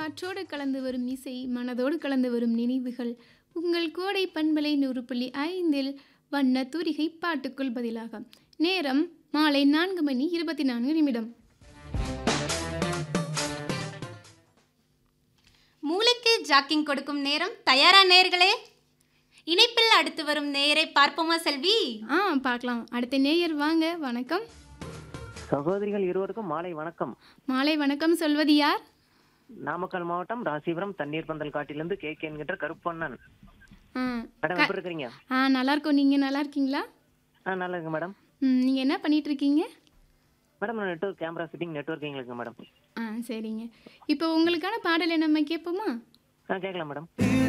காற்றோடு கலந்து வரும் இசை மனதோடு கலந்து வரும் நினைவுகள் உங்கள் கோடை பண்பலை நூறு புள்ளி ஐந்தில் வண்ண தூரிகை பாட்டுக்குள் பதிலாக நேரம் மாலை நான்கு மணி இருபத்தி நான்கு நிமிடம் மூளைக்கு ஜாக்கிங் கொடுக்கும் நேரம் தயாரா நேர்களே இணைப்பில் அடுத்து வரும் நேயரை பார்ப்போமா செல்வி ஆ பார்க்கலாம் அடுத்த நேயர் வாங்க வணக்கம் சகோதரிகள் இருவருக்கும் மாலை வணக்கம் மாலை வணக்கம் சொல்வது யார் நாமக்கல் மாவட்டம் ராசிபுரம் தண்ணீர் பந்தல் காட்டிலிருந்து கே கே என்கின்ற கருப்பண்ணன் ஆ மேடம் எப்படி இருக்கிறீங்க ஆ நல்லா இருக்கோம் நீங்கள் நல்லா இருக்கீங்களா ஆ நல்லா இருக்கு மேடம் ம் நீங்கள் என்ன பண்ணிட்டு இருக்கீங்க மேடம் நான் நெட்ஒர்க் கேமரா ஃபிட்டிங் நெட்ஒர்க்கிங் இருக்கு மேடம் ஆ சரிங்க இப்போ உங்களுக்கான பாடலை நம்ம கேட்போமா ஆ கேட்கலாம் மேடம்